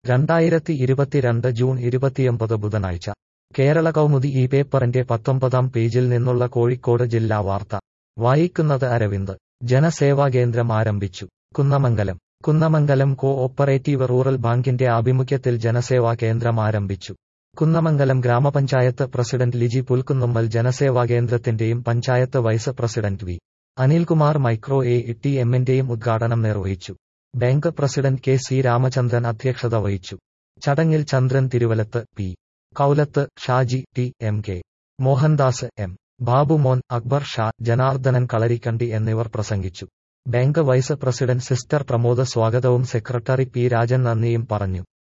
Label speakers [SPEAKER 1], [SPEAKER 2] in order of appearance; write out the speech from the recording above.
[SPEAKER 1] രണ്ടായിരത്തി ഇരുപത്തിരണ്ട് ജൂൺ ഇരുപത്തിയൊമ്പത് ബുധനാഴ്ച കേരള കൗമുദി ഈ പേപ്പറിന്റെ പത്തൊമ്പതാം പേജിൽ നിന്നുള്ള കോഴിക്കോട് ജില്ലാ വാർത്ത വായിക്കുന്നത് അരവിന്ദ് ജനസേവാ കേന്ദ്രം ആരംഭിച്ചു Kunnamangalam Kunnamangalam co operative rural ബാങ്കിന്റെ ആഭിമുഖ്യത്തിൽ ജനസേവാ കേന്ദ്രം ആരംഭിച്ചു കുന്നമംഗലം ഗ്രാമപഞ്ചായത്ത് പ്രസിഡന്റ് ലിജി പുൽക്കുന്നുമ്മൽ ജനസേവാ കേന്ദ്രത്തിന്റെയും panchayat vice president V Anilkumar micro A T എമ്മിന്റെയും ഉദ്ഘാടനം നിർവഹിച്ചു bank president K C Ramachandran അധ്യക്ഷത വഹിച്ചു ചടങ്ങിൽ Chandran Thiruvalath P Koulath Shaji T M K Mohandas M Babumon Akbar Shah Janardhanan Kalarikkandi എന്നിവർ പ്രസംഗിച്ചു bank vice president sister Pramod സ്വാഗതവും സെക്രട്ടറി പി രാജൻ നന്ദിയും പറഞ്ഞു